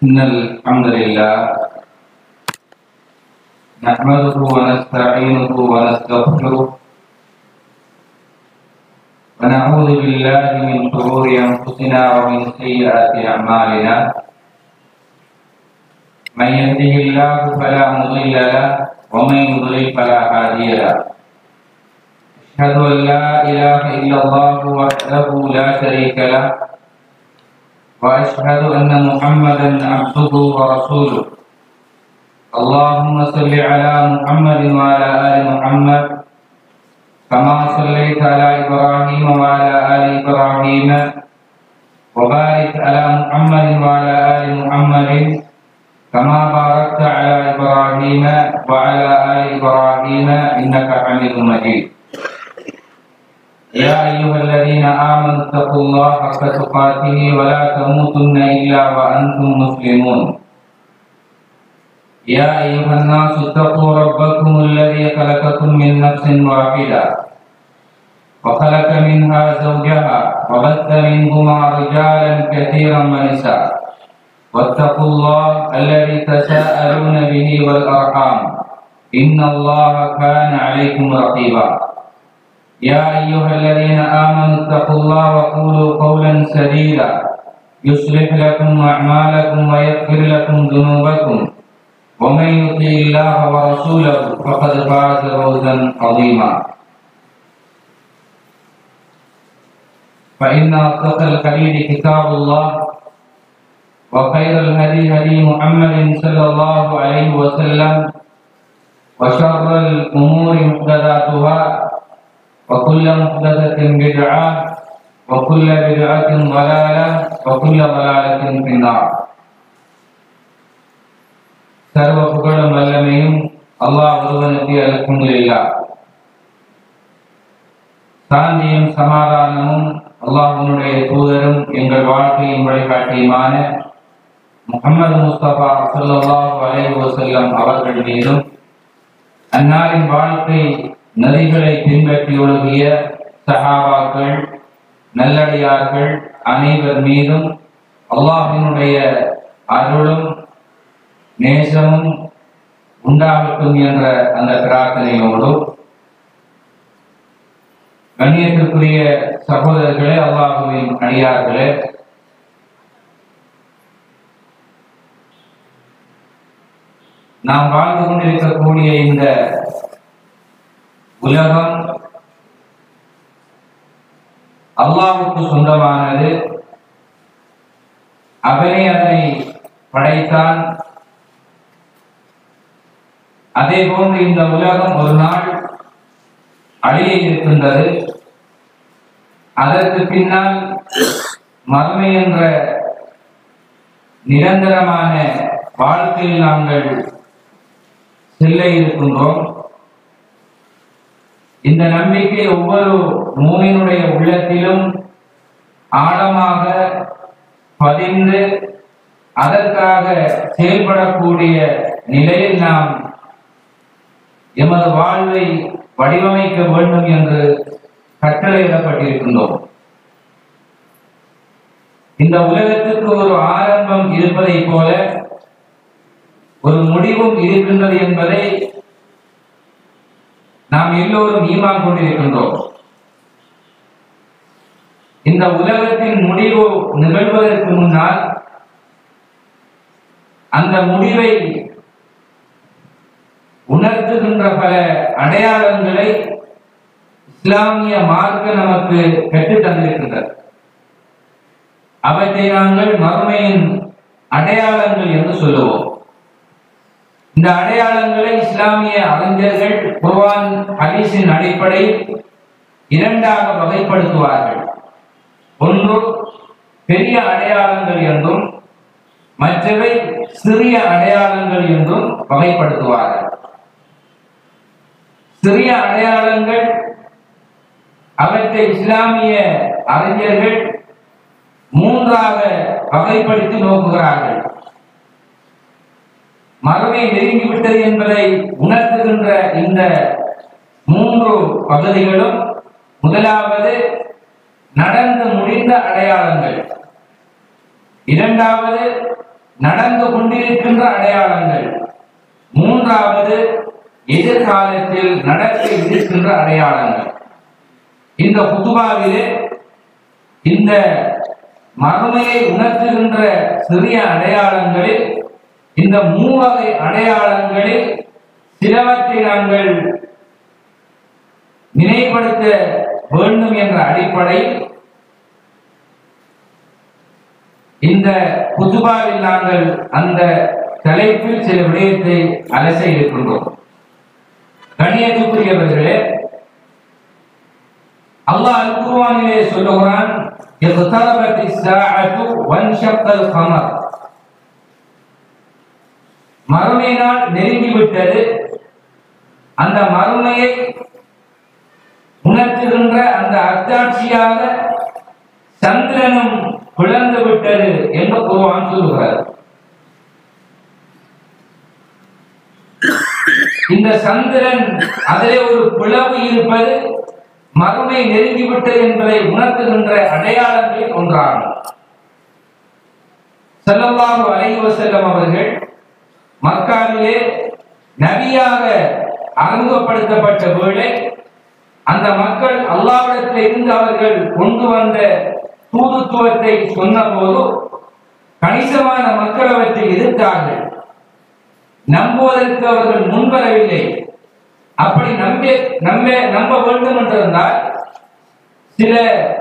إن الحمد لله نحمده ونستعينه ونستغفره ونعوذ بالله من شرور أنفسنا ومن سيئات أعمالنا من يهده الله فلا مضل له ومن يضلل فلا هادي له أشهد أن لا إله إلا الله وحده لا شريك له وأشهد أن محمدا عبده ورسوله اللهم صل على محمد وعلى آل محمد كما صليت على إبراهيم وعلى آل إبراهيم وبارك على محمد وعلى آل محمد كما باركت على إبراهيم وعلى آل إبراهيم إنك حميد مجيد يا أيها الذين آمنوا اتقوا الله حق تقاته ولا تموتن إلا وأنتم مسلمون يا أيها الناس اتقوا ربكم الذي خلقكم من نفس واحدة وخلق منها زوجها وبث منهما رجالا كثيرا ونساء واتقوا الله الذي تساءلون به والأرحام إن الله كان عليكم رقيبا يا أيها الذين آمنوا اتقوا الله وقولوا قولا سديدا يصلح لكم أعمالكم ويغفر لكم ذنوبكم ومن يطع الله ورسوله فقد فاز فوزا عظيما فإن أصدق الحديث كتاب الله وخير الهدي هدي محمد صلى الله عليه وسلم وشر الأمور محدثاتها وكل محدثة بدعة وكل بدعة ضلالة وكل ضلالة في النار சர்வ புகழும் வல்லமையும் அல்லாஹ் ஒருவனுக்கு அல்ஹம்துலில்லா சாந்தியும் சமாதானமும் அல்லாஹ்வினுடைய தூதரும் எங்கள் வாழ்க்கையின் வழிகாட்டியுமான முகமது முஸ்தபா ஸல்லல்லாஹு அலைஹி வஸல்லம் அவர்கள் மீதும் அன்னாரின் வாழ்க்கை நதிகளை பின்பற்றி ஒழுகிய சஹாபாக்கள் நல்லடியார்கள் அனைவர் மீதும் அல்லாஹினுடைய அருளும் நேசமும் உண்டாகட்டும் என்ற அந்த பிரார்த்தனையோடு கண்ணியத்திற்குரிய சகோதரர்களே அல்லாஹுவின் அடியார்களே நாம் வாழ்ந்து கொண்டிருக்கக்கூடிய இந்த உலகம் அல்லாஹுக்கு சொந்தமானது அவனே அதனை படைத்தான் அதே போன்று இந்த உலகம் ஒரு நாள் அழிய இருக்கின்றது அதற்கு பின்னால் மறுமை என்ற நிரந்தரமான வாழ்க்கையில் நாங்கள் செல்ல இருக்கின்றோம் இந்த நம்பிக்கை ஒவ்வொரு மூனினுடைய உள்ளத்திலும் ஆழமாக பதிந்து அதற்காக செயல்படக்கூடிய நிலையில் நாம் எமது வாழ்வை வடிவமைக்க வேண்டும் என்று கட்டளையிடப்பட்டிருக்கின்றோம் இந்த உலகத்துக்கு ஒரு ஆரம்பம் இருப்பதை போல ஒரு முடிவும் இருக்கின்றது என்பதை நாம் எல்லோரும் ஈமான் கொண்டிருக்கின்றோம் இந்த உலகத்தின் முடிவு நிகழ்வதற்கு முன்னால் அந்த முடிவை உணர்த்துகின்ற பல அடையாளங்களை இஸ்லாமிய மார்க்க நமக்கு பெற்றுத் தந்திருக்கின்றது அவற்றை நாங்கள் மறுமையின் அடையாளங்கள் என்று சொல்லுவோம் இந்த அடையாளங்களை இஸ்லாமிய அறிஞர்கள் குர்ஆன் ஹதீஸின் அடிப்படையில் இரண்டாக வகைப்படுத்துவார்கள் ஒன்று பெரிய அடையாளங்கள் என்றும் மற்றவை சிறிய அடையாளங்கள் என்றும் வகைப்படுத்துவார்கள் சிறிய அடையாளங்கள் அவற்றை இஸ்லாமிய அறிஞர்கள் மூன்றாக வகைப்படுத்தி நோக்குகிறார்கள் மறுமை நெருங்கிவிட்டது என்பதை உணர்த்துகின்ற இந்த மூன்று பகுதிகளும் முதலாவது நடந்து முடிந்த அடையாளங்கள் இரண்டாவது நடந்து கொண்டிருக்கின்ற அடையாளங்கள் மூன்றாவது எதிர்காலத்தில் நடக்க இருக்கின்ற அடையாளங்கள் இந்த குத்துபாவிலே இந்த மறுமையை உணர்த்துகின்ற சிறிய அடையாளங்களில் இந்த மூவகை அடையாளங்களில் சிலவற்றை நாங்கள் நினைவுபடுத்த வேண்டும் என்ற அடிப்படையில் இந்த குத்துபாவில் நாங்கள் அந்த தலைப்பில் சில விடயத்தை அலச இருக்கின்றோம் கணியத்துக்குரியவர்களே அல்லாஹ் அல் குர்ஆனிலே சொல்லுகிறான் اقتربت الساعة وانشق القمر மறுமை நாள் நெருங்கிவிட்டது அந்த மறுமையை உணர்த்துகின்ற அந்த அத்தாட்சியாக சந்திரனும் பிளந்து விட்டது என்று குர்ஆன் சொல்லுகிறார் இந்த சந்திரன் அதிலே ஒரு பிளவு இருப்பது மறுமை நெருங்கிவிட்டது என்பதை உணர்த்துகின்ற அடையாளங்களில் ஒன்றாகும் ஸல்லல்லாஹு அலைஹி வஸல்லம் அவர்கள் மக்காவிலே நபியாக அறிமுகப்படுத்தப்பட்ட வேளை அந்த மக்கள் அல்லாவிடத்தில் இருந்து அவர்கள் கொண்டு வந்த தூதுத்துவத்தை சொன்னபோது கணிசமான மக்கள் அவற்றை எதிர்த்தார்கள் நம்புவதற்கு அவர்கள் முன்வரவில்லை அப்படி நம்ப நம்ப நம்ப வேண்டும் என்றிருந்தால் சில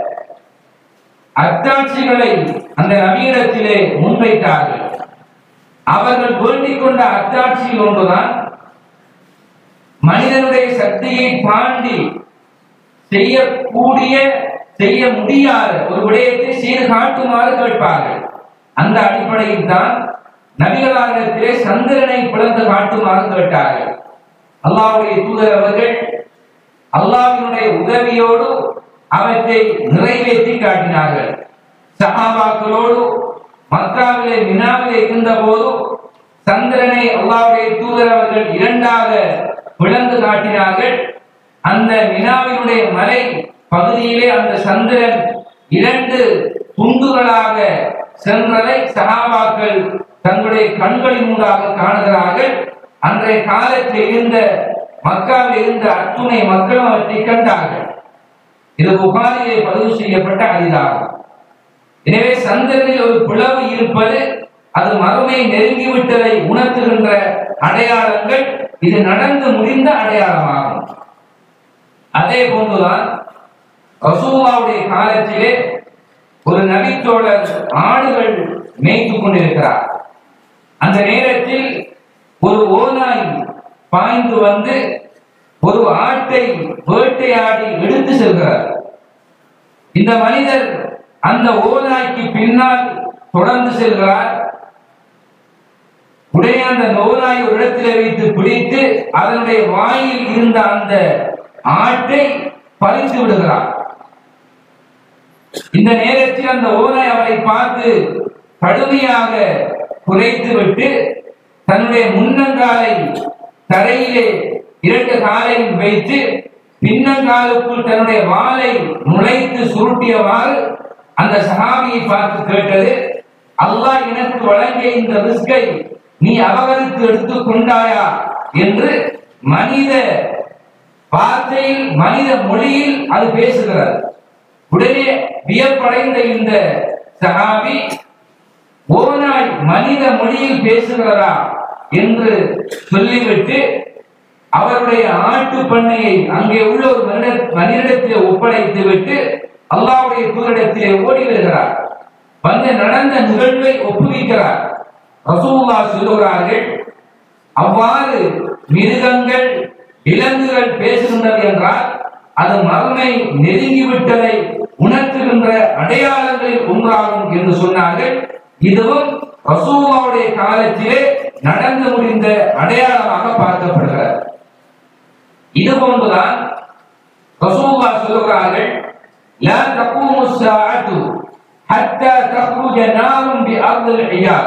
அத்தாட்சிகளை அந்த நவீனத்திலே முன்வைத்தார்கள் அவர்கள் வேண்டிக் கொண்ட அத்தாட்சியில் ஒன்றுதான் மனிதனுடைய சக்தியை தாண்டி செய்யக்கூடிய செய்ய முடியாத ஒரு விடயத்தை செய்து காட்டுமாறு கேட்பார்கள் அந்த அடிப்படையில் தான் நபிகளாரிடத்திலே சந்திரனை பிளந்து காட்டுமாறு கேட்டார்கள் அல்லாஹ்வுடைய தூதர் அவர்கள் அல்லாஹ்வினுடைய உதவியோடு அவற்றை நிறைவேற்றி காட்டினார்கள் சஹாபாக்களோடு மக்காவிலே மினாவிலே இருந்த போது சந்திரனை அல்லாஹ்வுடைய தூதர் அவர்கள் இரண்டாக பிளந்து காட்டினார்கள் அந்த மினாவினுடைய மலை பகுதியிலே அந்த சந்திரன் இரண்டு துண்டுகளாக சென்றதை சஹாபாக்கள் தங்களுடைய கண்களின் மூலமாக காணுகிறார்கள் அன்றைய காலத்தில் இருந்த மக்காவில் இருந்த அத்துணை மக்களும் அவற்றை கண்டார்கள் இது புகாரிலே பதிவு செய்யப்பட்ட அரிதாகும் எனவே சந்திரனில் ஒரு பிளவு இருப்பது அது மறுமை நெருங்கிவிட்டதை உணர்த்துகின்ற அடையாளங்கள் இது நடந்து முடிந்த அடையாளமாகும் அதே போன்றுதான் ரசூலாவுடைய காலத்திலே ஒரு நபித்தோழர் ஆடுகள் மேய்த்துக் கொண்டிருக்கிறார் அந்த நேரத்தில் ஒரு ஓநாய் பாய்ந்து வந்து ஒரு ஆட்டை வேட்டையாடி எடுத்து செல்கிறார் இந்த மனிதர் அந்த ஓநாய்க்கு பின்னால் தொடர்ந்து செல்கிறார் உடனே அந்த ஓநாய் ஒரு இடத்தில் வைத்து பிடித்து அதனுடைய வாயில் இருந்த அந்த ஆட்டை பறித்து விடுகிறார் இந்த நேரத்தில் அந்த ஓநாய் அவரை பார்த்து கடுமையாக குறைத்து விட்டு தன்னுடைய முன்னங்காலை தரையிலே இரண்டு காலையும் வைத்து பின்னங்காலுக்குள் தன்னுடைய வாளை நுழைத்து சுருட்டியவாறு அந்த சஹாபியை பார்த்து கேட்டது அல்லாஹ் எனக்கு வழங்கிய இந்த ரிஸ்கை நீ அபகரித்து எடுத்துக் கொண்டாயா என்று மனித வார்த்தையில் மனித மொழியில் அது பேசுகிறது உடனே வியப்படைந்த இந்த சஹாபி ஓநாய் மனித மொழியில் பேசுகிறதா என்று சொல்லிவிட்டு அவருடைய ஆட்டு பண்ணையை அங்கே உள்ள ஒரு மனித மனிதனிடத்திலே ஒப்படைத்து விட்டு அல்லாவுடைய தூரிடத்திலே ஓடி வருகிறார் வந்து நடந்த நிகழ்வை ஒப்புவிக்கிறார் ரசூல்லா சொல்லுகிறார்கள் அவ்வாறு மிருகங்கள் விலங்குகள் பேசுகின்றது என்றால் அது மறுமை நெருங்கிவிட்டதை உணர்த்துகின்ற அடையாளங்களில் ஒன்றாகும் என்று சொன்னார்கள் இதுவும் ரசூல்லாவுடைய காலத்திலே நடந்து முடிந்த அடையாளமாக பார்க்கப்படுகிறது இது போன்றுதான் ரசூல்லா சொல்லுகிறார்கள் لا تقوم الساعة حتى تخرج نار بأرض الحجاز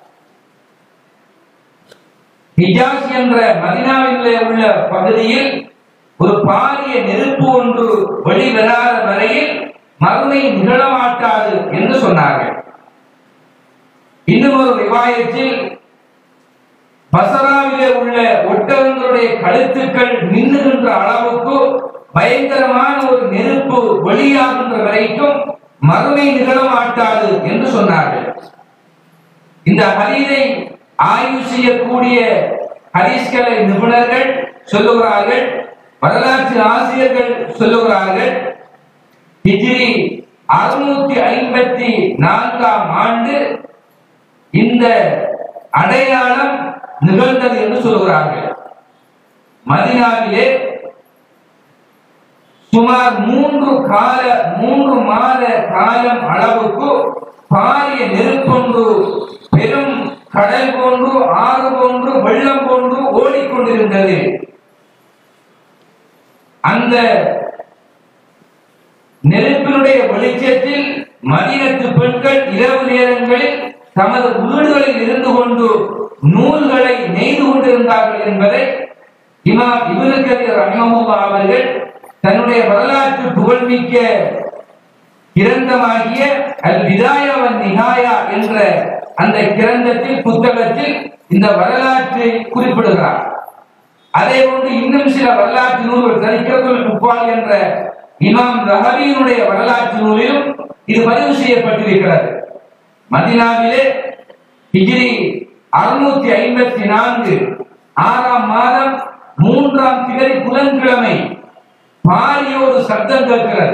ஹிஜாஸ் என்ற மதினாவிலே உள்ள பகுதியில் ஒரு பாரிய நெருப்பு ஒன்று வெளிவராத வரையில் மறுமை நிகழமாட்டாது என்று சொன்னார்கள் இன்னும் ஒரு ரிவாயத்தில் பசராவிலே உள்ள ஒட்டகங்களுடைய கழுத்துக்கள் மின்னுகின்ற அளவுக்கு பயங்கரமான ஒரு நெருப்பு வெளியாகின்ற வரைக்கும் மறுமை நிகழமாட்டாது என்று சொன்னார்கள் இந்த ஹதீஸை ஆய்வு செய்யக்கூடிய ஹதீஸ்களை நிபுணர்கள் சொல்லுகிறார்கள் வரலாற்று ஆசிரியர்கள் சொல்லுகிறார்கள் ஹிஜ்ரி அறுநூத்தி ஐம்பத்தி நான்காம் ஆண்டு இந்த அடையாளம் நிகழ்ந்தது என்று சொல்கிறார்கள் மதினாவிலே சுமார் மூன்று கால மூன்று மாத காலம் அளவுக்கு பாரிய நெருப்பொன்று பெரும் கடல் போன்று ஆறு போன்று வெள்ளம் போன்று ஓடிக்கொண்டிருந்தது அந்த நெருப்பினுடைய வெளிச்சத்தில் மதினத்து பெண்கள் இரவு நேரங்களில் தமது வீடுகளில் இருந்து கொண்டு நூல்களை நெய்து கொண்டிருந்தார்கள் என்பதை இமாம் இப்னு கதீர் ரஹ்மஹுல்லா அவர்கள் தன்னுடைய வரலாற்று புகழ்மிக்க கிரந்தமாகிய அல் விதாயா வன் நிகாயா என்ற அந்த கிரந்தத்தில் புத்தகத்தில் இந்த வரலாற்றை குறிப்பிடுகிறார் அதே போன்று இன்னும் சில வரலாற்று நூல்கள் தரிக்கத்துல் குப்பால் என்ற இமாம் ரஹபியினுடைய வரலாற்று நூலிலும் இது பதிவு செய்யப்பட்டிருக்கிறது மதினாவிலே ஹிஜ்ரி அறுநூத்தி ஐம்பத்தி நான்கு ஆறாம் மாதம் மூன்றாம் திகதி புதன்கிழமை பாரிய ஒரு சப்தம் கேட்கிறது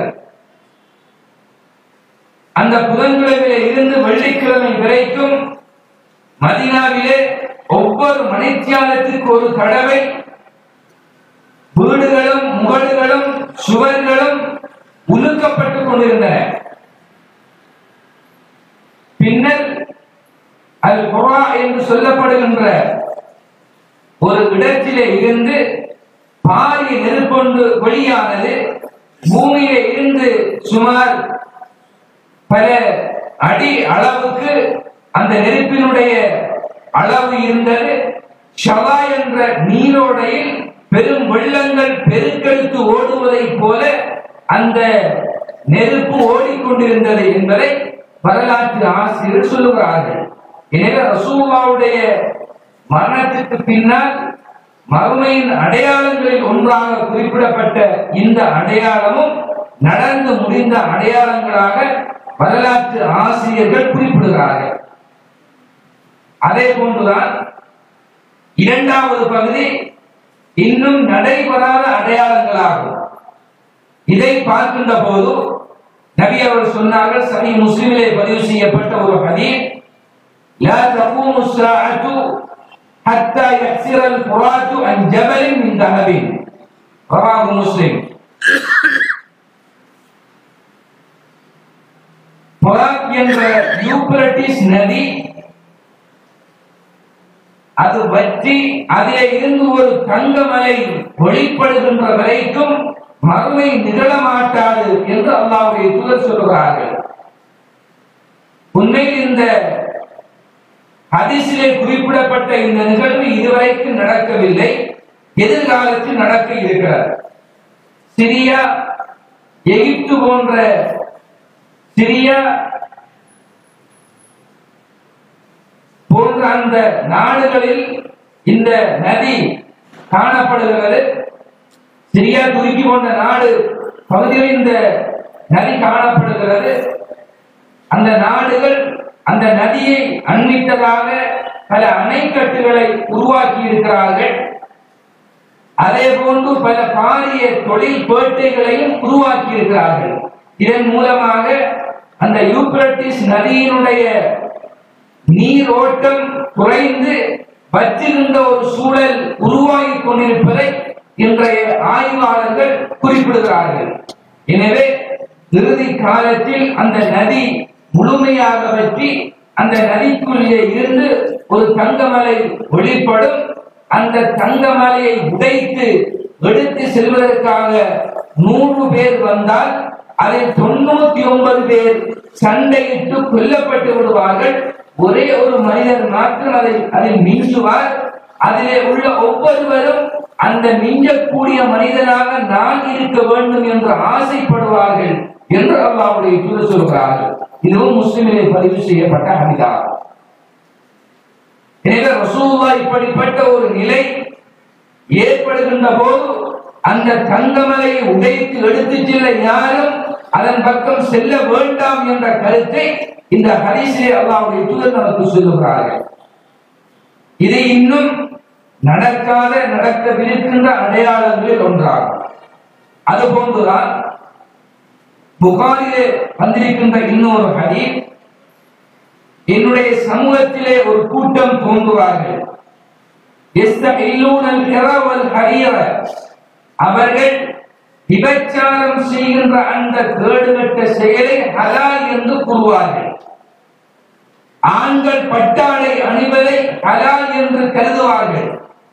அந்த புதன்கிழமையில இருந்து வெள்ளிக்கிழமை வரைக்கும் மதினாவிலே ஒவ்வொரு மணித்தியாலத்திற்கு ஒரு தடவை வீடுகளும் முகடுகளும் சுவர்களும் உலுக்கப்பட்டுக் கொண்டிருந்தன பின்னர் அல் குரா என்று சொல்லப்படுகின்ற ஒரு இடத்திலே இருந்து பாரிய நெருப்பொன்று வெளியானது பூமியிலே இருந்து சுமார் பல அடி அளவுக்கு அந்த நெருப்பினுடைய அளவு இருந்தது ஷவா என்ற நீரோடையில் பெரும் வெள்ளங்கள் பெருக்கெடுத்து ஓடுவதைப் போல அந்த நெருப்பு ஓடிக்கொண்டிருந்தது என்பதை வரலாற்று ஆசிரியர் சொல்லுகிறார்கள் எனவே ரசூல்லாவுடைய மரணத்திற்கு பின்னால் மறுமையின் அடையாளங்களில் ஒன்றாக குறிப்பிடப்பட்ட இந்த அடையாளமும் நடந்து முடிந்த அடையாளங்களாக வரலாற்று ஆசிரியர்கள் குறிப்பிடுகிறார்கள் அதே போன்றுதான் இரண்டாவது பகுதி இன்னும் நடைபெறாத அடையாளங்களாகும் இதை பார்க்கின்ற போது நபி அவர்கள் சொன்னார்கள் சரி முஸ்லிமிலே பதிவு செய்யப்பட்ட ஒரு ஹதீஸ் لا تقوم الساعة حتى يكسر الفرات عن جبل من ذهب رواه مسلم பொராக் என்ற யூப்ரட்டிஸ் நதி அது வற்றி அதிலே இருந்து ஒரு தங்கமலை வெளிப்படுகின்ற வரைக்கும் மறுமை நிகழமாட்டாது என்று அல்லாவுடைய தூதர் சொல்கிறார்கள் உண்மையில் இந்த ஹதீஸிலே குறிப்பிடப்பட்ட இந்த நிகழ்வு இதுவரைக்கும் நடக்கவில்லை எதிர்காலத்தில் நடக்க இருக்கிறது சிரியா எகிப்து போன்ற சிரியா போன்ற அந்த நாடுகளில் இந்த நதி காணப்படுகிறது சிரியா துருக்கி போன்ற நாடு பகுதியில் இந்த நதி காணப்படுகிறது அந்த நாடுகள் அந்த நதியை அண்மித்ததாக பல அணைக்கட்டுகளை உருவாக்கி இருக்கிறார்கள் அதே போன்று பல பாரிய தொழில் பேட்டைகளையும் உருவாக்கி இருக்கிறார்கள் இதன் மூலமாக அந்த யூப்ரட்டிஸ் நதியினுடைய நீரோட்டம் குறைந்து வற்றிருந்த ஒரு சூழல் உருவாகி கொண்டிருப்பதை இன்றைய ஆய்வாளர்கள் குறிப்பிடுகிறார்கள் எனவே இறுதி காலத்தில் அந்த நதி முழுமையாக வற்றி அந்த நதிக்குள்ளே இருந்து ஒரு தங்கமலை வெளிப்படும் அந்த தங்கமலையை உடைத்து எடுத்து செல்வதற்காக நூறு பேர் வந்தால் அதில் தொண்ணூத்தி ஒன்பது பேர் சண்டையிட்டு கொல்லப்பட்டு விடுவார்கள் ஒரே ஒரு மனிதர் மாத்திரம் அதை அதில் மிஞ்சுவார் அதிலே உள்ள ஒவ்வொருவரும் அந்த மிஞ்சக்கூடிய மனிதனாக நான் இருக்க வேண்டும் என்று ஆசைப்படுவார்கள் என்று அல்லாவுடைய தூது சொல்கிறார்கள் இதுவும் முஸ்லிமிலே பதிவு செய்யப்பட்ட ஹரிதா எனவே ரசூலுல்லா இப்படிப்பட்ட ஒரு நிலை ஏற்படுகின்ற போது அந்த தங்கமலையை உடைத்து எடுத்துச் செல்ல யாரும் அதன் பக்கம் செல்ல வேண்டாம் என்ற கருத்தை இந்த ஹரிசிலே அல்லாவுடைய தூதர் நமக்கு சொல்லுகிறார்கள் இது இன்னும் நடக்காத நடக்கவிருக்கின்ற அடையாளங்களில் ஒன்றாகும் அது போன்றுதான் புகாரிலே வந்திருக்கின்ற இன்னொரு ஹதீஸ் என்னுடைய சமூகத்திலே ஒரு கூட்டம் தோன்றுவார்கள் يستحلون الحر والحرير அவர்கள் விபச்சாரம் செய்கின்ற அந்த கேடுகட்ட செயலை ஹலால் என்று கூறுவார்கள் ஆண்கள் பட்டாடை அணிவதை ஹலால் என்று கருதுவார்கள்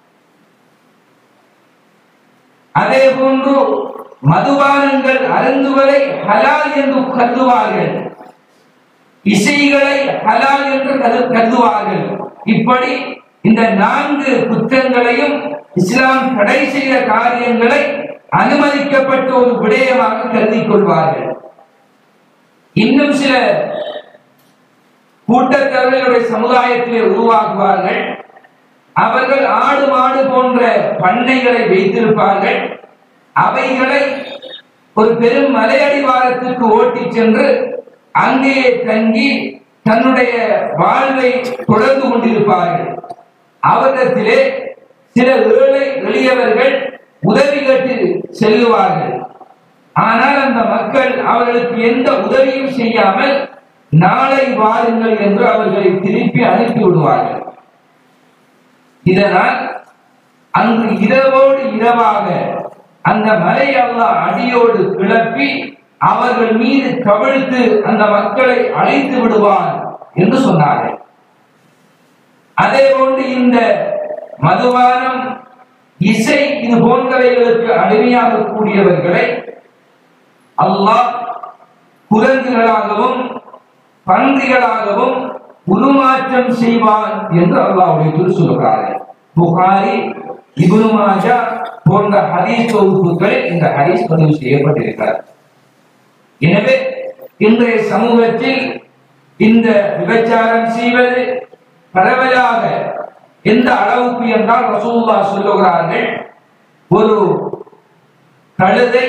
அதே போன்று மதுபானங்கள் அருந்துவதை ஹலால் என்று கருதுவார்கள் இசைகளை ஹலால் என்று கரு- கருதுவார்கள் இப்படி இந்த நான்கு குற்றங்களையும் இஸ்லாம் தடை செய்த காரியங்களை அனுமதிக்கப்பட்ட ஒரு விடயமாக கருதிக் கொள்வார்கள் இன்னும் சில கூட்டத்தவர்களுடைய சமுதாயத்திலே உருவாக்குவார்கள் அவர்கள் ஆடு மாடு போன்ற பண்ணைகளை வைத்திருப்பார்கள் அவைகளை ஒரு பெரும் மலையடிவாரத்துக்கு ஓட்டிச் சென்று அங்கேயே தங்கி தன்னுடைய வாழ்வை தொடர்ந்து கொண்டிருப்பார்கள் அவரிடத்திலே சில ஏழை எளியவர்கள் உதவி கேட்டு செல்லுவார்கள் ஆனால் அந்த மக்கள் அவர்களுக்கு எந்த உதவியும் செய்யாமல் நாளை வாருங்கள் என்று அவர்களை திருப்பி அனுப்பி விடுவார்கள் இதனால் அங்கு இரவோடு இரவாக அந்த மலை அல்லாஹ் அடியோடு கிளப்பி அவர்கள் மீது கவிழ்த்து அந்த மக்களை அழைத்து விடுவான் என்று சொன்னார்கள் அதே போன்று இந்த மதுபானம் இசை இது போன்றவைகளுக்கு அடிமையாக கூடியவர்களை அல்லாஹ் குரங்குகளாகவும் பன்றிகளாகவும் உருமாற்றம் செய்வான் என்று அல்லாஹ்வுடைய தூதர் சொல்கிறார்கள் புகாரி இப்னு மாஜா போன்ற ஹதீஸ் தொகுப்புகளில் இந்த ஹதீஸ் பதிவு செய்யப்பட்டிருக்கிறார் எனவே இன்றைய சமூகத்தில் இந்த விபச்சாரம் செய்வது பரவலாக எந்த அளவுக்கு என்றால் ரசூல்லா சொல்லுகிறார்கள் ஒரு கழுதை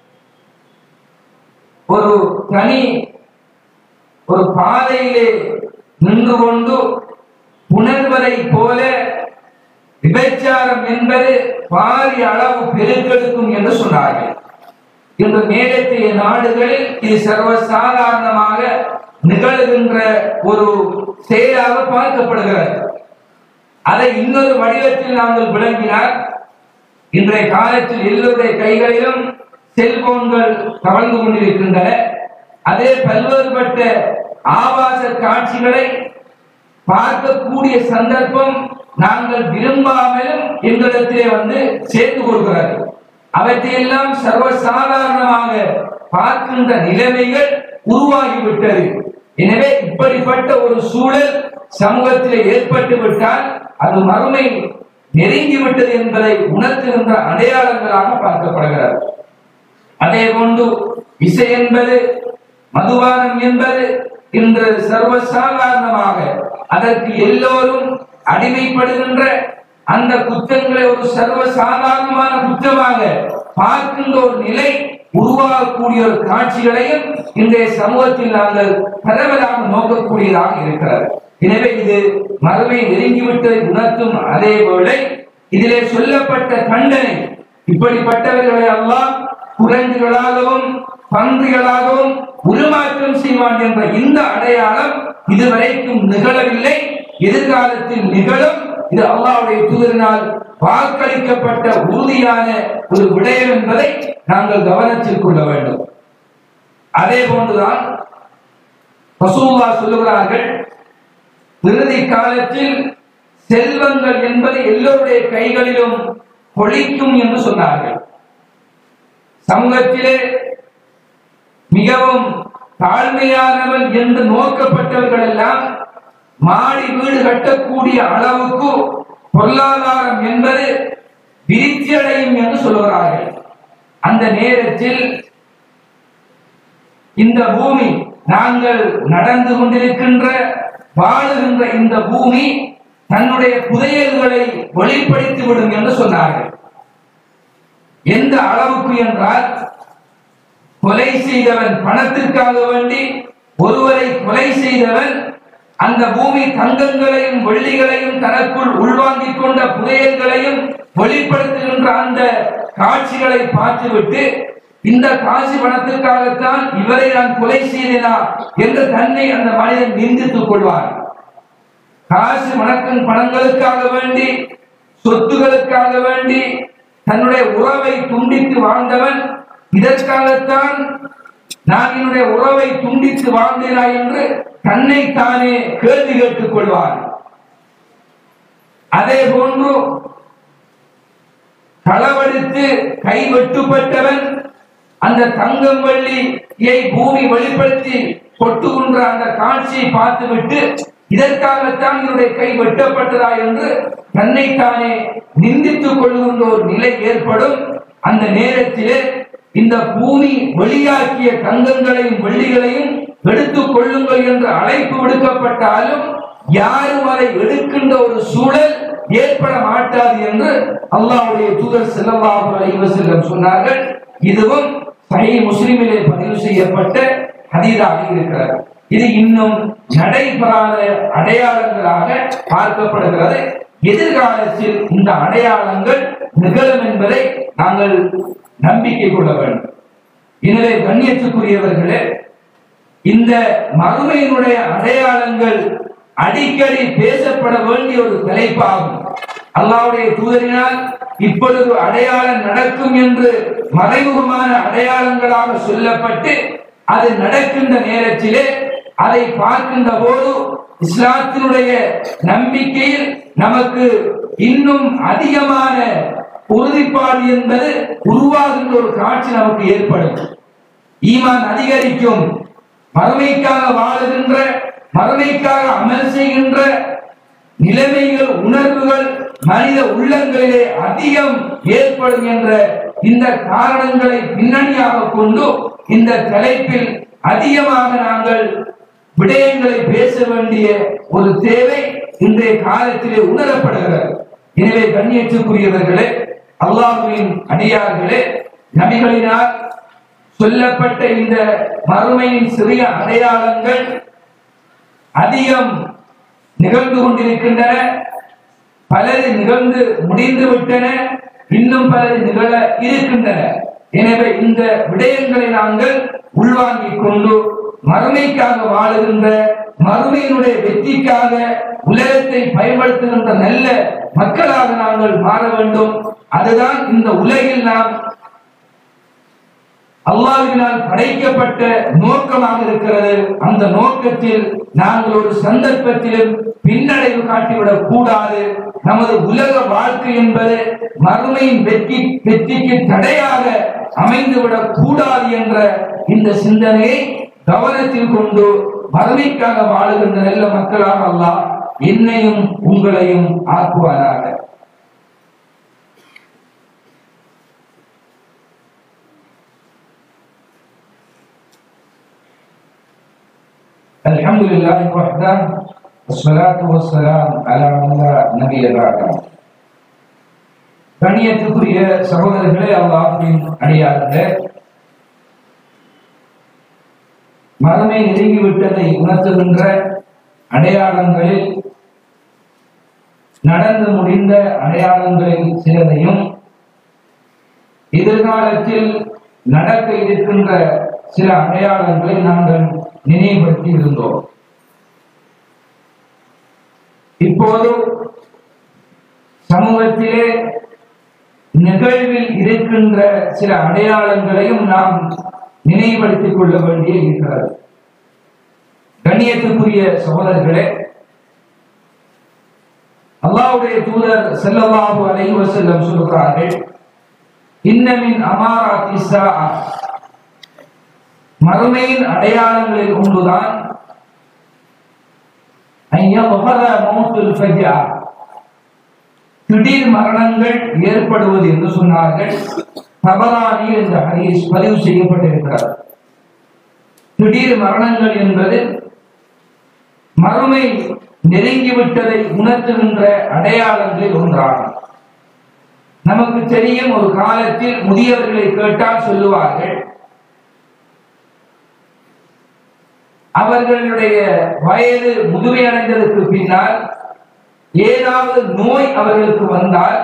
ஒரு தனி ஒரு பாதையிலே நின்று கொண்டு உணர்வதை போல விபச்சாரம் என்பது பாதி அளவு பெருக்கெடுக்கும் என்று சொன்னார்கள் இன்று மேலத்திய நாடுகளில் இது சர்வசாதாரணமாக நிகழ்கின்ற ஒரு செயலாக பார்க்கப்படுகிறது அதை இன்னொரு வடிவத்தில் நாங்கள் விளங்கினால் இன்றைய காலத்தில் எல்லோருடைய கைகளிலும் செல்போன்கள் கவர்ந்து கொண்டிருக்கின்றன அதே பல்வேறுபட்ட ஆபாச காட்சிகளை பார்க்கக்கூடிய சந்தர்ப்பம் நாங்கள் விரும்பாமலும் எங்களிடத்திலே வந்து சேர்ந்து கொள்கிறது அவற்றையெல்லாம் சர்வசாதாரணமாக பார்க்கின்ற நிலைமைகள் உருவாகிவிட்டது எனவே இப்படிப்பட்ட ஒரு சூழல் சமூகத்திலே ஏற்பட்டு விட்டால் அது மறுமை நெருங்கிவிட்டது என்பதை உணர்த்துகின்ற அடையாளங்களாக பார்க்கப்படுகிறது அதே போன்று இசை என்பது மதுபானம் என்பது இன்று சர்வசாதாரணமாக அதற்கு எல்லோரும் அடிமைப்படுகின்ற அந்த குற்றங்களை ஒரு சர்வசாதாரணமான குற்றமாக பார்க்கின்ற ஒரு நிலை உருவாகக்கூடிய ஒரு காட்சிகளையும் இன்றைய சமூகத்தில் நாங்கள் பரவலாக நோக்கக்கூடியதாக இருக்கிறது எனவே இது மறுமை நெருங்கிவிட்டதை உணர்த்தும் அதே வேளை இதிலே சொல்லப்பட்ட தண்டனை இப்படிப்பட்டவர்களை எல்லாம் குரங்குகளாகவும் பன்றிகளாகவும் உருமாற்றம் செய்வான் என்ற இந்த அடையாளம் இதுவரைக்கும் நிகழவில்லை எதிர்காலத்தில் நிகழும் இது அல்லாஹ்வுடைய தூதரினால் வாக்களிக்கப்பட்ட உறுதியான ஒரு விடயம் என்பதை நாங்கள் கவனத்தில் கொள்ள வேண்டும் அதே போன்றுதான் ரசூல்லா சொல்லுகிறார்கள் இறுதி காலத்தில் செல்வங்கள் என்பது எல்லோருடைய கைகளிலும் கொளிக்கும் என்று சொன்னார்கள் சமூகத்திலே மிகவும் தாழ்மையானவன் என்று நோக்கப்பட்டவர்கள் எல்லாம் மாடி வீடு கட்டக்கூடிய அளவுக்கு பொருளாதாரம் என்பது விருத்தியடையும் என்று சொல்கிறார்கள் அந்த நேரத்தில் இந்த பூமி நாங்கள் நடந்து கொண்டிருக்கின்ற வாழுகின்ற இந்த பூமி தன்னுடைய புதையல்களை வெளிப்படுத்திவிடும் என்று சொன்னார்கள் எந்த அளவுக்கு என்றால் கொலை செய்தவன் பணத்திற்காக வேண்டி ஒருவரை கொலை செய்தவன் அந்த பூமி தங்கங்களையும் வெள்ளிகளையும் தனக்குள் உள்வாங்கிக் கொண்ட புதையல்களையும் வெளிப்படுத்துகின்ற அந்த காட்சிகளை பார்த்துவிட்டு இந்த காசு பணத்திற்காகத்தான் இவரை நான் கொலை செய்தேனா என்று தன்னை அந்த மனிதன் நிந்தித்துக் கொள்வார் காசு வணக்கம் பணங்களுக்காக வேண்டி சொத்துகளுக்காக வேண்டி தன்னுடைய உறவை துண்டித்து வாழ்ந்தவன் இதற்காகத்தான் நான் என்னுடைய உறவை துண்டித்து வாழ்ந்தேனா என்று தன்னை தானே கேள்வி கேட்டுக் கொள்வார் அதே போன்று களவெடுத்து கை வெட்டுப்பட்டவன் அந்த தங்கம் வெள்ளியை பூமி வெளிப்படுத்தி கொட்டுகின்ற அந்த காட்சியை பார்த்துவிட்டு இதற்காகத்தான் என்னுடைய கை வெட்டப்பட்டதா என்று தன்னைத்தானே நிந்தித்துக் கொள்கின்ற ஒரு நிலை ஏற்படும் அந்த நேரத்திலே இந்த பூமி வெளியாக்கிய தங்கங்களையும் வெள்ளிகளையும் எடுத்துக் கொள்ளுங்கள் என்று அழைப்பு விடுக்கப்பட்டாலும் யாரும் அதை எடுக்கின்ற ஒரு சூழல் ஏற்பட மாட்டாது என்று அல்லாஹ்வுடைய தூதர் ஸல்லல்லாஹு அலைஹி வஸல்லம் சொன்னார்கள் இதுவும் சஹீஹ் முஸ்லிமிலே பதிவு செய்யப்பட்ட ஹதீஸாக இருக்கிறது இது இன்னும் நடைபெறாத அடையாளங்களாக பார்க்கப்படுகிறது எதிர்காலத்தில் இந்த அடையாளங்கள் நிகழும் என்பதை நாங்கள் நம்பிக்கை கொள்ள வேண்டும் எனவே கண்ணியத்துக்குரியவர்களே இந்த மறுமையினுடைய அடையாளங்கள் அடிக்கடி பேசப்பட வேண்டிய ஒரு தலைப்பாகும் அல்லாவுடைய தூதரினால் இப்பொழுது அடையாளம் நடக்கும் என்று மறைமுகமான அடையாளங்களாக சொல்லப்பட்டு அது நடக்கின்ற நேரத்திலே அதை பார்க்கின்ற போது இஸ்லாத்தினுடைய நம்பிக்கையில் நமக்கு இன்னும் அதிகமான உறுதிப்பாடு என்பது உருவாகின்ற ஒரு காட்சி நமக்கு ஏற்படும் ஈமான் அதிகரிக்கும் மறுமைக்காக வாழுகின்ற மறுமைக்காக அமல் செய்கின்ற நிலைமைகள் உணர்வுகள் மனித உள்ளங்களிலே அதிகம் ஏற்படும் என்ற இந்த காரணங்களை பின்னணியாக கொண்டு இந்த தலைப்பில் அதிகமாக நாங்கள் விடயங்களை பேச வேண்டிய ஒரு தேவை இன்றைய காலத்திலே உணரப்படுகிறது எனவே கண்ணியத்துக்குரியவர்களே அல்லாஹுவின் அடியார்களே நபிகளினால் சொல்லப்பட்ட இந்த மறுமையின் சிறிய அடையாளங்கள் அதிகம் நிகழ்ந்து கொண்டிருக்கின்றன பலது நிகழ்ந்து முடிந்து விட்டன இன்னும் பலது நிகழ இருக்கின்றன எனவே இந்த விடயங்களை நாங்கள் உள்வாங்கிக் கொண்டு மறுமைக்காக வாழுகின்ற மறுமையினுடைய வெற்றிக்காக உலகத்தை பயன்படுத்துகின்ற நல்ல மக்களாக நாங்கள் மாற வேண்டும் அதுதான் இந்த உலகில் நாம் அல்லாஹ்வினால் படைக்கப்பட்ட நோக்கமாக இருக்கிறது அந்த நோக்கத்தில் நாங்கள் ஒரு சந்தர்ப்பத்திலும் பின்னடைவு காட்டிவிடக் கூடாது நமது உலக வாழ்க்கை என்பது மறுமையின் வெற்றி வெற்றிக்கு தடையாக அமைந்துவிடக் கூடாது என்ற இந்த சிந்தனையை கவனத்தில் கொண்டு மறுமைக்காக வாழுகின்ற நல்ல மக்களாக அல்லாஹ் என்னையும் உங்களையும் ஆக்குவாராக الحمد لله وحده والصلاة والسلام على من لا نبي بعده கண்ணியத்துக்குரிய சகோதரர்களே அல்லாஹின் அடியார்களே மறுமை நெருங்கிவிட்டதை உணர்த்துகின்ற அடையாளங்களில் நடந்து முடிந்த அடையாளங்களில் சிலதையும் எதிர்காலத்தில் நடக்க இருக்கின்ற சில அடையாளங்களை நாங்கள் நினைவுபடுத்தி இருந்தோம் இப்போது சமூகத்திலே நிகழ்வில் இருக்கின்ற சில அடையாளங்களையும் நாம் நினைவுபடுத்திக் கொள்ள வேண்டிய இருக்கிறது கண்ணியத்துக்குரிய சகோதரர்களே அல்லாஹ்வுடைய தூதர் ஸல்லல்லாஹு அலைஹி வஸல்லம் சொல்கிறார்கள் இன்னமின் அமாராத்தி ஸாஅ மறுமையின் அடையாளங்களில் ஒன்றுதான் ஐயபஹர மௌத்துல் ஃபஜா திடீர் மரணங்கள் ஏற்படுவது என்று சொன்னார்கள் தபரானி என்ற ஹதீஸ் பதிவு செய்யப்பட்டிருக்கிறது திடீர் மரணங்கள் என்பது மறுமை நெருங்கிவிட்டதை உணர்த்துகின்ற அடையாளங்களில் ஒன்றாகும் நமக்கு தெரியும் ஒரு காலத்தில் முதியவர்களை கேட்டால் சொல்லுவார்கள் அவர்களுடைய வயது முதுமை அடைந்ததற்கு பின்னால் ஏதாவது நோய் அவர்களுக்கு வந்தால்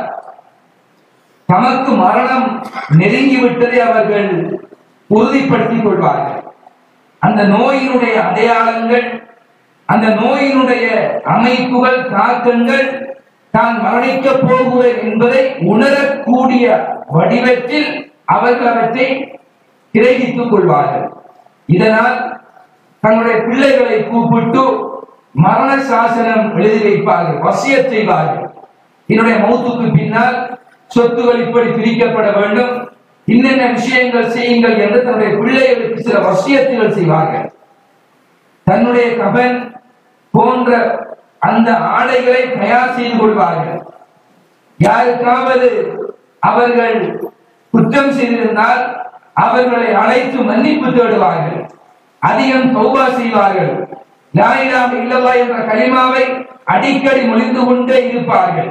தமக்கு மரணம் நெருங்கிவிட்டதை அவர்கள் உறுதிப்படுத்திக் கொள்வார்கள் அந்த நோயினுடைய அடையாளங்கள் அந்த நோயினுடைய அமைப்புகள் தாக்கங்கள் தான் மரணிக்கப் போகிறேன் என்பதை உணரக்கூடிய வடிவத்தில் அவர்கள் அவற்றை கிரகித்துக் கொள்வார்கள் இதனால் தங்களுடைய பிள்ளைகளை கூப்பிட்டு மரண சாசனம் எழுதி வைப்பார்கள் வசிய செய்வார்கள் என்னுடைய மௌத்துக்கு பின்னால் சொத்துகள் இப்படி பிரிக்கப்பட வேண்டும் இன்னென்ன விஷயங்கள் செய்யுங்கள் என்று தன்னுடைய பிள்ளைகளுக்கு சில வசியத்துகள் செய்வார்கள் தன்னுடைய கபன் போன்ற அந்த ஆடைகளை தயார் செய்து கொள்வார்கள் யாருக்காவது அவர்கள் குற்றம் செய்திருந்தால் அவர்களை அழைத்து மன்னிப்பு தேடுவார்கள் அதிகம் தௌபா செய்வார்கள் லாயிலாக இல்லவா என்ற கலிமாவை அடிக்கடி மொழிந்து கொண்டே இருப்பார்கள்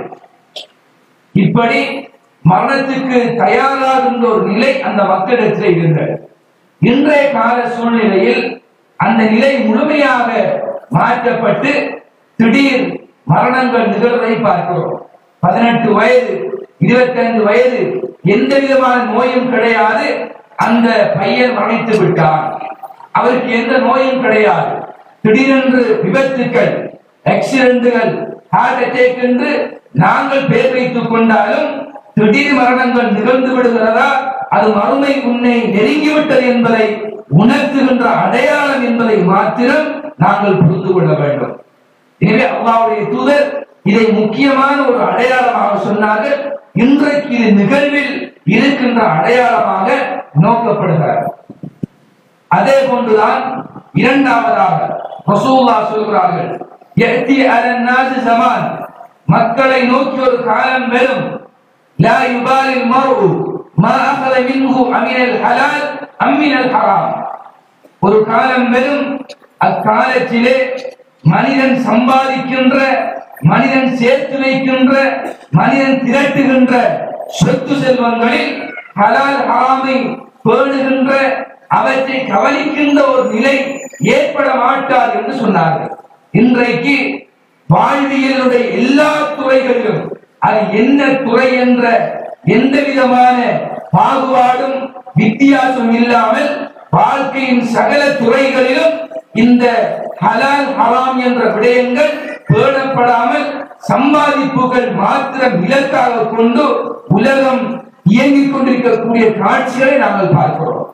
இப்படி மரணத்துக்கு தயாராகின்ற ஒரு நிலை அந்த மக்களிடத்தில் இருந்தது இன்றைய கால சூழ்நிலையில் அந்த நிலை முழுமையாக மாற்றப்பட்டு திடீர் மரணங்கள் நிகழ்வதை பார்க்கிறோம் பதினெட்டு வயது இருபத்தைந்து வயது எந்த விதமான நோயும் கிடையாது அந்த பையன் மரணித்து விட்டார் அவருக்கு எந்த நோயும் கிடையாது திடீரென்று விபத்துக்கள் ஆக்சிடென்ட்கள் ஹார்ட் அட்டாக் என்று நாங்கள் பேர் வைத்துக் கொண்டாலும் திடீர் மரணங்கள் நிகழ்ந்து விடுகிறதா அது மறுமை உன்னை நெருங்கிவிட்டது என்பதை உணர்த்துகின்ற அடையாளம் என்பதை மாத்திரம் நாங்கள் புரிந்து கொள்ள வேண்டும் எனவே அல்லாவுடைய தூதர் இதை முக்கியமான ஒரு அடையாளமாக சொன்னார்கள் இன்றைக்கு இது நிகழ்வில் இருக்கின்ற அடையாளமாக நோக்கப்படுகிறார் அதே போன்றுதான் இரண்டாவதாக ரசூல்லா சொல்கிறார்கள் யத்தி அலன் நாஸ் ஜமான் மக்களை நோக்கி ஒரு காலம் வரும் லா யுபாலில் மர்உ மா அகல மின்ஹு அமினல் ஹலால் அம்மினல் ஹராம் ஒரு காலம் வரும் அக்காலத்திலே மனிதன் சம்பாதிக்கின்ற மனிதன் சேர்த்து வைக்கின்ற மனிதன் திரட்டுகின்ற சொத்து செல்வங்களில் ஹலால் ஹராமை பேணுகின்ற அவற்றை கவனிக்கின்ற ஒரு நிலை ஏற்பட மாட்டார் என்று சொன்னார்கள் இன்றைக்கு வாழ்வியலுடைய எல்லா துறைகளிலும் அது என்ன துறை என்ற எந்த விதமான பாகுபாடும் வித்தியாசம் இல்லாமல் வாழ்க்கையின் சகல துறைகளிலும் இந்த ஹலால் ஹராம் என்ற விடயங்கள் பேணப்படாமல் சம்பாதிப்புகள் மாத்திரம் இலக்காக கொண்டு உலகம் இயங்கிக் கொண்டிருக்கக்கூடிய காட்சிகளை நாங்கள் பார்க்கிறோம்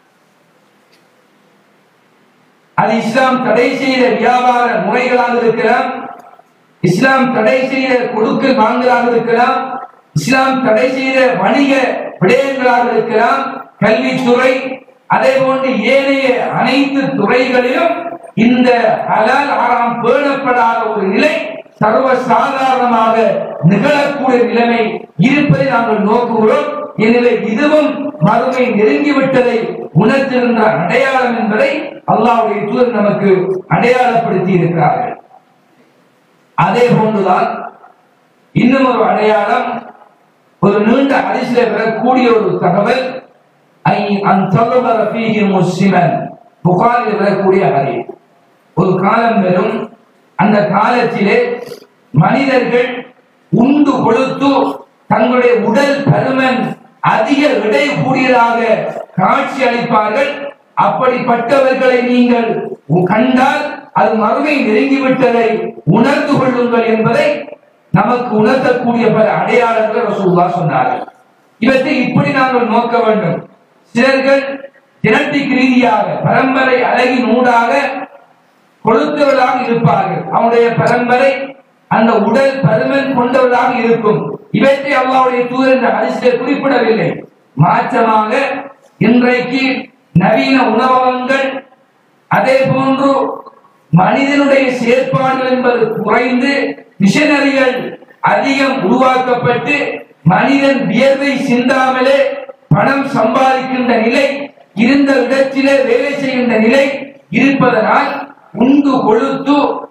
அது இஸ்லாம் தடை செய்த வியாபார முறைகளாக இருக்கலாம் இஸ்லாம் தடை செய்த கொடுக்கல் வாங்கலாக இருக்கலாம் இஸ்லாம் தடை செய்த வணிக விடயங்களாக இருக்கலாம் கல்வித்துறை அதே போன்று ஏனைய அனைத்து துறைகளிலும் இந்த ஹலால் ஆறாம் பேணப்படாத ஒரு நிலை சர்வ சாதாரணமாக நிகழக்கூடிய நிலைமை இருப்பதை நாங்கள் நோக்குகிறோம் எனவே இதுவும் மறுமை நெருங்கிவிட்டதை உணர்த்துகின்ற அடையாளம் என்பதை அல்லாஹ்வுடைய தூதர் நமக்கு அடையாளப்படுத்தி இருக்கிறார்கள் அதே போன்றுதான் இன்னும் ஒரு அடையாளம் ஒரு நீண்ட ஹதீஸிலே வரக்கூடிய ஒரு தகவல் ஐ அன் தலபர ஃபீஹி முஸ்லிமன் புகாரில் வரக்கூடிய ஹதீஸ் ஒரு காலம் வரும் அந்த காலத்திலே மனிதர்கள் உண்டு கொழுத்து தங்களுடைய உடல் பருமன் அதிக எடை கூடியதாக காட்சி அளிப்பார்கள் அப்படிப்பட்டவர்களை நீங்கள் கண்டால் அது மறுமை நெருங்கிவிட்டதை உணர்ந்து கொள்ளுங்கள் என்பதை நமக்கு உணர்த்தக்கூடிய பல அடையாளங்கள் ரசூல்லா சொன்னார்கள் இவற்றை இப்படி நாங்கள் நோக்க வேண்டும் சிலர்கள் ஜெனட்டிக் ரீதியாக பரம்பரை அழகின் ஊடாக கொழுத்தவர்களாக இருப்பார்கள் அவனுடைய பரம்பரை அந்த உடல் பருமன் கொண்டவர்களாக இருக்கும் இவற்றை அல்லாவுடைய தூதர் இந்த ஹதீஸிலே குறிப்பிடவில்லை மாற்றமாக இன்றைக்கு நவீன உணவகங்கள் அதே போன்று மனிதனுடைய செயற்பாடுகள் என்பது குறைந்து மிஷனரிகள் அதிகம் உருவாக்கப்பட்டு மனிதன் வியர்வை சிந்தாமலே பணம் சம்பாதிக்கின்ற நிலை இருந்த இடத்திலே வேலை செய்கின்ற நிலை இருப்பதனால் உண்டு கொழுத்து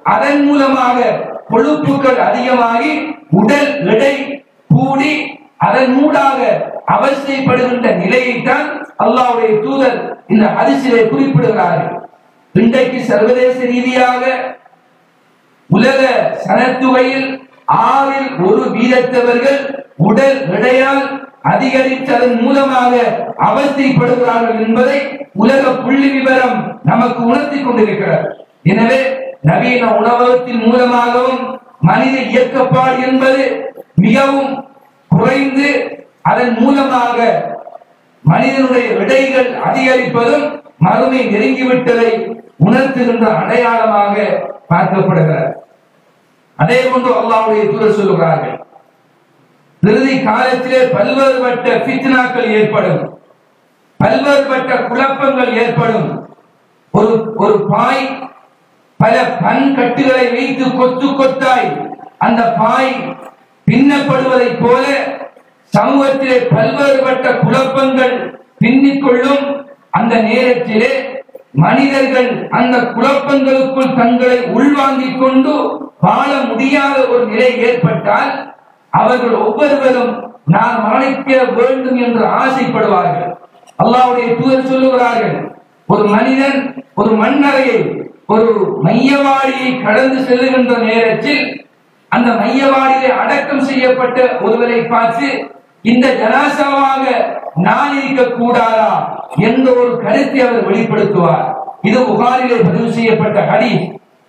அதன் மூலமாக கொழுப்புகள் அதிகமாகி உடல் எடை கூடி அதன் மூடாக அவசியப்படுகின்ற நிலையைத்தான் அல்லாஹ்வுடைய தூதர் இந்த ஹதீஸிலே குறிப்பிடுகிறார்கள் இன்றைக்கு சர்வதேச ரீதியாக உலக சனத்துவையில் ஆறில் ஒரு வீதத்தவர்கள் உடல் எடையால் அதிகரித்ததன் மூலமாக அவஸ்தைப்படுகிறார்கள் என்பதை உலக புள்ளி விவரம் நமக்கு உணர்த்தி கொண்டிருக்கிறது எனவே நவீன உணவகத்தின் மூலமாகவும் மனித இயக்கப்பாடு என்பது மிகவும் குறைந்து அதன் மூலமாக மனிதனுடைய விடைகள் அதிகரிப்பதும் மறுமை நெருங்கிவிட்டதை உணர்த்துகின்ற அடையாளமாக பார்க்கப்படுகிறது அதே போன்று அல்லாஹ்வுடைய தூதர் சொல்லுகிறார்கள் இறுதி காலத்திலே பல்வேறுபட்ட பித்னாக்கள் ஏற்படும் பல்வேறுபட்ட குழப்பங்கள் ஏற்படும் ஒரு ஒரு பாய் பல பன் கட்டுகளை வைத்து கொத்து கொத்தாய் அந்த பாய் பின்னப்படுவதைப் போல சமூகத்திலே பல்வேறுபட்ட குழப்பங்கள் பின்னிக்கொள்ளும் அந்த நேரத்திலே மனிதர்கள் அந்த குழப்பங்களுக்குள் தங்களை உள்வாங்கிக் கொண்டு வாழ முடியாத ஒரு நிலை ஏற்பட்டால் அவர்கள் ஒவ்வொருவரும் நான் மரணிக்க வேண்டும் என்று ஆசைப்படுவார்கள் அல்லாஹ்வுடைய தூதர் சொல்லுகிறார்கள் ஒரு மனிதன் ஒரு மண்ணறையை ஒரு மையவாடியை கடந்து செல்லுகின்ற நேரத்தில் அந்த மையவாடியிலே அடக்கம் செய்யப்பட்ட ஒருவரை பார்த்து இந்த ஜனாசாவாக நான் இருக்க கூடாதா என்ற ஒரு கருத்தை அவர் வெளிப்படுத்துவார் இது புகாரிலே பதிவு செய்யப்பட்ட ஹதீஸ்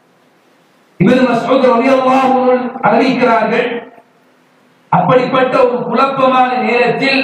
இப்னு மஸ்ஊத் ரலியல்லாஹு அன்ஹு அறிவிக்கிறார்கள் அப்படிப்பட்ட ஒரு குழப்பமான நேரத்தில்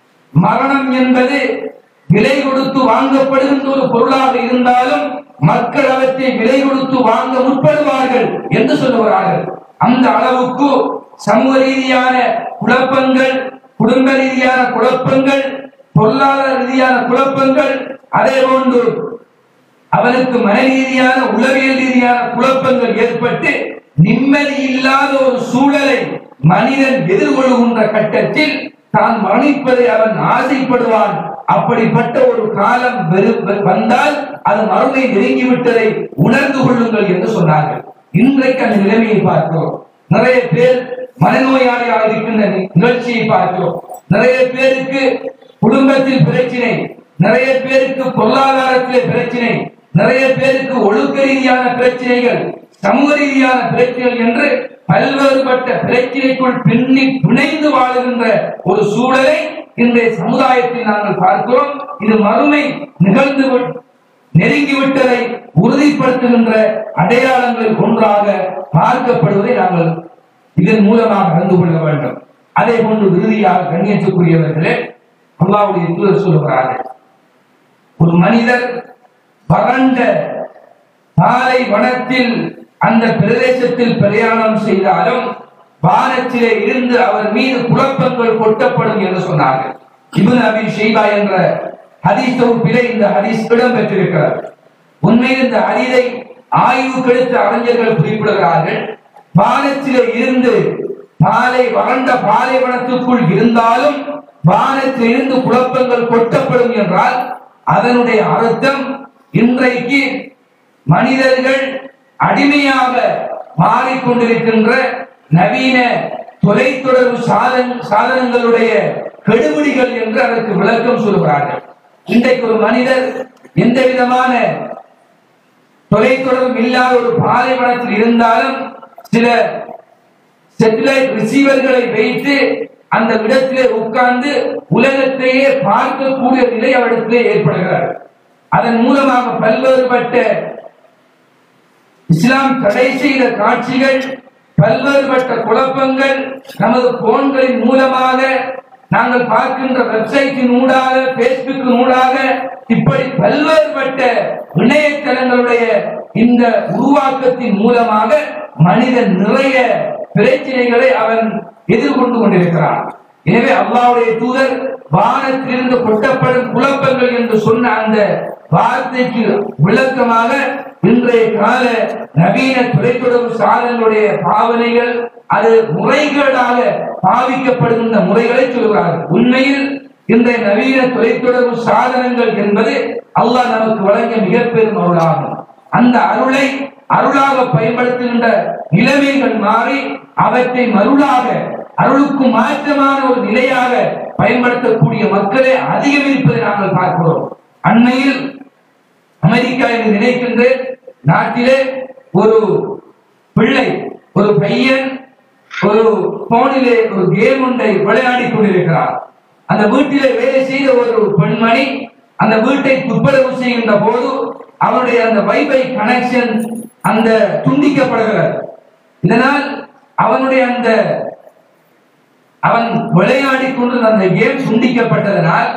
மரணம் என்பது விலை கொடுத்து வாங்கப்படுகின்ற ஒரு பொருளாக இருந்தாலும் மக்கள் அவற்றை விலை கொடுத்து வாங்க முற்படுவார்கள் என்று சொல்லுகிறார்கள் அந்த அளவுக்கு சமூக ரீதியான குழப்பங்கள் குடும்ப ரீதியான குழப்பங்கள் பொருளாதார ரீதியான குழப்பங்கள் அதே போன்று அவனுக்கு மன ரீதியான உளவியல் ரீதியான குழப்பங்கள் ஏற்பட்டு நிம்மதி இல்லாத ஒரு சூழலை மனிதன் எதிர்கொள்கின்ற கட்டத்தில் தான் மரணிப்பதை அவன் ஆசைப்படுவான் அப்படிப்பட்ட ஒரு காலம் வெறு- வெ- வந்தால் அது மறுமை நெருங்கிவிட்டதை உணர்ந்து கொள்ளுங்கள் என்று சொன்னார்கள் இன்றைக்கு அந்த நிலைமையை பார்க்கிறோம் நிறைய பேர் மனநோயாளியாக இருக்கின்ற நி- நிகழ்ச்சியை பார்க்கிறோம் நிறைய பேருக்கு குடும்பத்தில் பிரச்சனை நிறைய பேருக்கு பொருளாதாரத்திலே பிரச்சனை நிறைய பேருக்கு ஒழுக்க ரீதியான பிரச்சனைகள் சமூக ரீதியான பிரச்சனைகள் என்று பல்வேறுபட்ட பிரச்சனைக்குள் பின்னி பிணைந்து வாழுகின்ற ஒரு சூழலை இன்றைய சமுதாயத்தில் நாங்கள் பார்க்கிறோம் இது மறுமை நிகழ்ந்து வி- நெருங்கிவிட்டதை உறுதிப்படுத்துகின்ற அடையாளங்கள் ஒன்றாக பார்க்கப்படுவதை நாங்கள் இதன் மூலமாக அறிந்து கொள்ள வேண்டும் அதே போன்று இறுதியாக கண்ணியத்துக்குரியவர்களே அல்லாவுடைய தூதர் சொல்லுகிறார்கள் ஒரு மனிதர் வறண்ட பாலை வனத்தில் அந்த பிரதேசத்தில் பிரயாணம் செய்தாலும் வானத்திலே இருந்து அவர் மீது குழப்பங்கள் கொட்டப்படும் என்று சொன்னார்கள் இப்னு அபி ஷைபா என்ற ஹதீஸ் தொகுப்பிலே இந்த ஹதீஸ் இடம் பெற்றிருக்கிறார் உண்மையில் இந்த ஹதீதை ஆய்வு கெடுத்த அறிஞர்கள் குறிப்பிடுகிறார்கள் வானத்திலே இருந்து பாலை வறண்ட பாலைவனத்துக்குள் இருந்தாலும் வானத்தில் இருந்து குழப்பங்கள் கொட்டப்படும் என்றால் அதனுடைய அர்த்தம் இன்றைக்கு மனிதர்கள் அடிமையாக மாறிக்கொண்டிருக்கின்ற நவீன தொலைத்தொடர்பு சாதன சாதனங்களுடைய கெடுபிடிகள் என்று அதற்கு விளக்கம் சொல்கிறார்கள் இன்றைக்கு ஒரு மனிதர் எந்த விதமான தொலைத்தொடர்பு இல்லாத ஒரு பாலைவனத்தில் இருந்தாலும் சில செட்டிலைட் ரிசீவர்களை வைத்து அந்த இடத்திலே உட்கார்ந்து உலகத்தையே பார்க்கக்கூடிய நிலை அவரிடத்திலே ஏற்படுகிறது அதன் மூலமாக பல்வேறுபட்ட இஸ்லாம் தடை செய்த காட்சிகள் பல்வேறுபட்ட குழப்பங்கள் நமது போன்களின் மூலமாக நாங்கள் பார்க்கின்ற வெப்சைட்டின் ஊடாக பேஸ்புக்கின் ஊடாக இப்படி பல்வேறுபட்ட இணையதளங்களுடைய இந்த உருவாக்கத்தின் மூலமாக மனிதன் நிறைய பிரச்சனைகளை அவன் எதிர்கொண்டு கொண்டிருக்கிறான் எனவே அல்லாஹ்வுடைய தூதர் வானத்திலிருந்து கொட்டப்படும் குழப்பங்கள் என்று சொன்ன அந்த வார்த்தைக்கு விளக்கமாக இன்றைய கால நவீன தொலைத்தொடர்பு சாதனங்களுடைய பாவனைகள் அது முறைகேடாக பாவிக்கப்படுகின்ற முறைகளை சொல்கிறார்கள் உண்மையில் இன்றைய நவீன தொலைத்தொடர்பு சாதனங்கள் என்பது அல்லாஹ் நமக்கு வழங்கிய மிகப்பெரும் அருளாகும் அந்த அருளை அருளாக பயன்படுத்துகின்ற நிலைமைகள் மாறி அவற்றை மருளாக அருளுக்கு மாற்றமான ஒரு நிலையாக பயன்படுத்தக்கூடிய மக்களே அதிகம் இருப்பதை நாங்கள் பார்க்கிறோம் அண்மையில் அமெரிக்கா என்று நினைக்கின்றேன் நாட்டிலே ஒரு பிள்ளை ஒரு பையன் ஒரு போனிலே ஒரு கேம் ஒன்றை விளையாடி கொண்டிருக்கிறார் அந்த வீட்டிலே வேலை செய்த ஒரு பெண்மணி அந்த வீட்டை துப்புரவு செய்கின்ற போது அவருடைய அந்த வைஃபை கனெக்ஷன் அந்த துண்டிக்கப்படுகிறது இதனால் அவனுடைய அந்த அவன் விளையாடி கொண்டு அந்த கேம் துண்டிக்கப்பட்டதனால்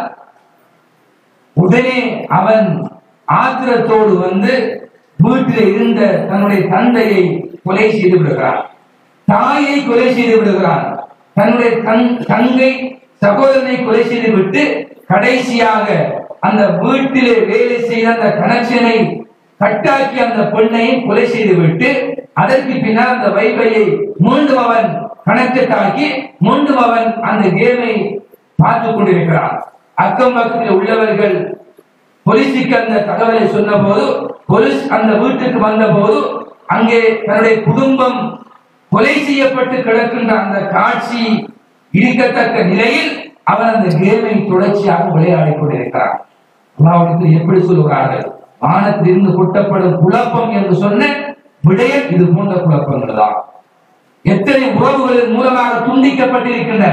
உடனே அவன் ஆத்திரத்தோடு வந்து வீட்டில் இருந்த தன்னுடைய தந்தையை கொலை செய்து விடுகிறான் தாயை கொலை செய்து விடுகிறான் தன்னுடைய தன் தங்கை சகோதரனை கொலை செய்து விட்டு கடைசியாக அந்த வீட்டிலே வேலை செய்த அந்த கனெக்ஷனை கட்டாக்கி அந்த பெண்ணையும் கொலை செய்து விட்டு அதற்கு பின்னால் அந்த வைஃபையை மீண்டும் அவன் கனெக்ட் ஆக்கி மீண்டும் அவன் அந்த கேமை பார்த்து கொண்டிருக்கிறான் அக்கம் பக்கத்தில் உள்ளவர்கள் போலீசுக்கு அந்த தகவலை சொன்ன போது போலீஸ் அந்த வீட்டுக்கு வந்த போது அங்கே தன்னுடைய குடும்பம் கொலை செய்யப்பட்டு கிடக்கின்ற அந்த காட்சி இருக்கத்தக்க நிலையில் அவன் அந்த கேமை தொடர்ச்சியாக விளையாடிக் கொண்டிருக்கிறான் அல்லாஹ்விடத்தில் எப்படி சொல்லுகிறார்கள் வானத்திலிருந்து கொட்டப்படும் குழப்பம் என்று சொன்ன விடயம் இது போன்ற குழப்பங்கள் தான் எத்தனை உறவுகளின் மூலமாக துண்டிக்கப்பட்டிருக்கின்றன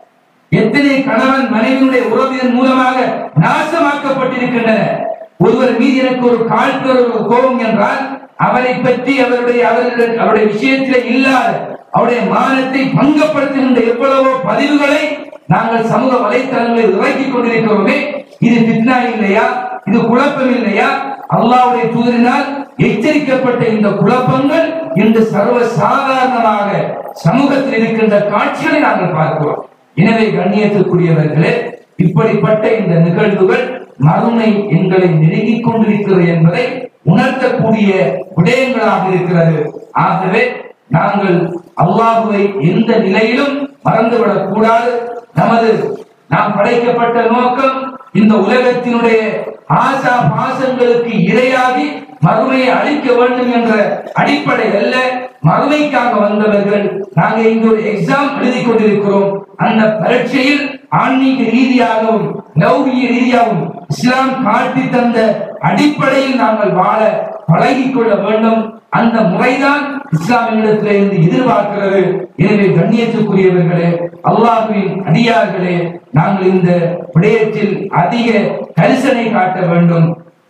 எத்தனை கணவன் மனைவியுடைய உறவின் மூலமாக நாசமாக்கப்பட்டிருக்கின்றன ஒருவர் மீது எனக்கு ஒரு காழ்ப்புற ஒரு கோபம் என்றால் அவரை பற்றி அவருடைய அவருடைய அவருடைய விஷயத்தில் இல்லாத அவருடைய மானத்தை பங்கப்படுத்துகின்ற எவ்வளவோ பதிவுகளை நாங்கள் சமூக வலைத்தளங்களில் இறக்கி கொண்டிருக்கிறோமே இது பித்னா இல்லையா இது குழப்பம் இல்லையா அல்லாஹ்வுடைய தூதரினால் எச்சரிக்கப்பட்ட இந்த குழப்பங்கள் இன்று சர்வ சாதாரணமாக சமூகத்தில் இருக்கின்ற காட்சிகளை நாங்கள் பார்க்கிறோம் எனவே கண்ணியத்திற்குரியவர்களே இப்படிப்பட்ட இந்த நிகழ்வுகள் மறுமை எங்களை நெருங்கிக் கொண்டிருக்கிறது என்பதை உணர்த்தக்கூடிய விடயங்களாக இருக்கிறது ஆகவே நாங்கள் அல்லாஹுவை எந்த நிலையிலும் மறந்துவிடக் கூடாது நமது நாம் படைக்கப்பட்ட நோக்கம் இந்த உலகத்தினுடைய ஆசா பாசங்களுக்கு இரையாகி மறுமையை அழிக்க வேண்டும் என்ற அடிப்படை அல்ல மறுமைக்காக வந்தவர்கள் நாங்க இங்க ஒரு எக்ஸாம் எழுதி கொண்டிருக்கிறோம் அந்த பரீட்சையில் ஆன்மீக ரீதியாகவும் லௌகிய ரீதியாகவும் இஸ்லாம் காட்டி தந்த அடிப்படையில் நாங்கள் வாழ பழகிக் கொள்ள வேண்டும் அந்த முறைதான் இஸ்லாமியிடத்திலே இருந்து எதிர்பார்க்கிறது எனவே கண்ணியத்துக்குரியவர்களே அல்லாஹுவின் அடியார்களே நாங்கள் இந்த விடயத்தில் அதிக கரிசனை காட்ட வேண்டும்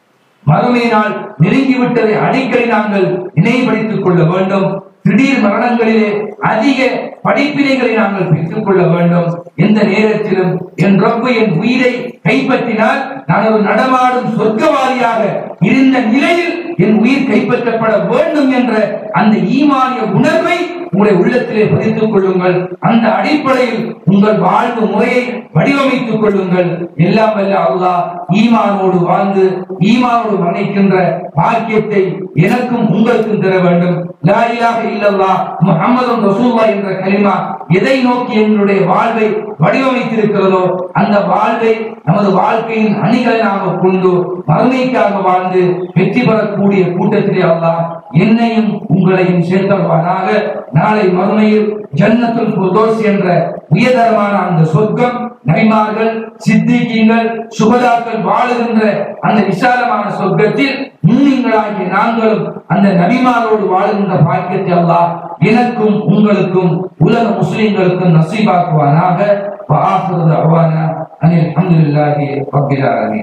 மறுமை நாள் நெருங்கிவிட்டதை அடிக்கடி நாங்கள் நினைவுபடுத்திக் கொள்ள வேண்டும் திடீர் மரணங்களிலே அதிக படிப்பினைகளை நாங்கள் பெற்றுக் கொள்ள வேண்டும் எந்த நேரத்திலும் என் ரப்பு என் உயிரை கைப்பற்றினால் நான் ஒரு நடமாடும் சொர்க்கவாதியாக இருந்த நிலையில் என் உயிர் கைப்பற்றப்பட வேண்டும் என்ற அந்த ஈமானிய உணர்வை உங்களுடைய உள்ளத்திலே பதித்துக் கொள்ளுங்கள் அந்த அடிப்படையில் உங்கள் வாழ்வு முறையை வடிவமைத்துக் கொள்ளுங்கள் எல்லாம் வல்ல அல்லாஹ் ஈமானோடு வாழ்ந்து ஈமானோடு மன்னிக்கின்ற பாக்கியத்தை எனக்கும் உங்களுக்கும் தர வேண்டும் லா இலாஹ இல்லல்லாஹ் முஹம்மதுன் ரசூலுல்லாஹ் என்ற கலிமா எதை நோக்கி எங்களுடைய வாழ்வை வடிவமைத்திருக்கிறதோ அந்த வாழ்வை நமது வாழ்க்கையின் அணிகலனாக கொண்டு மறுமைக்காக வாழ்ந்து வெற்றி பெறக்கூடிய கூட்டத்திலே அல்லாஹ் என்னையும் உங்களையும் சேர்த்தல்வானாக நாளை மறுமையில் ஜன்னத்துல் புர்தோஸ் என்ற உயர்தரமான அந்த சொர்க்கம் நபிமார்கள் சித்திகீங்கள் சுபதாக்கள் வாழுகின்ற அந்த விசாலமான சொர்க்கத்தில் முன்னிங்களாகிய நாங்களும் அந்த நபிமாரோடு வாழுகின்ற பாக்கியத்தை அல்லாஹ் எனக்கும் உங்களுக்கும் உலக முஸ்லிம்களுக்கும் நசீபாக்குவானாக وآخر دعوانا أن الحمد لله رب العالمين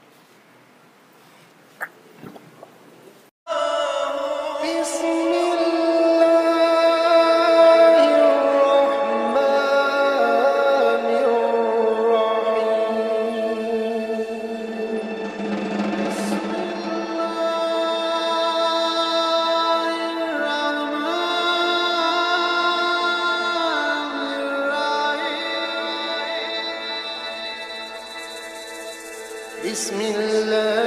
بسم الله الرحمن الرحيم بسم الله الرحمن الرحيم بسم الله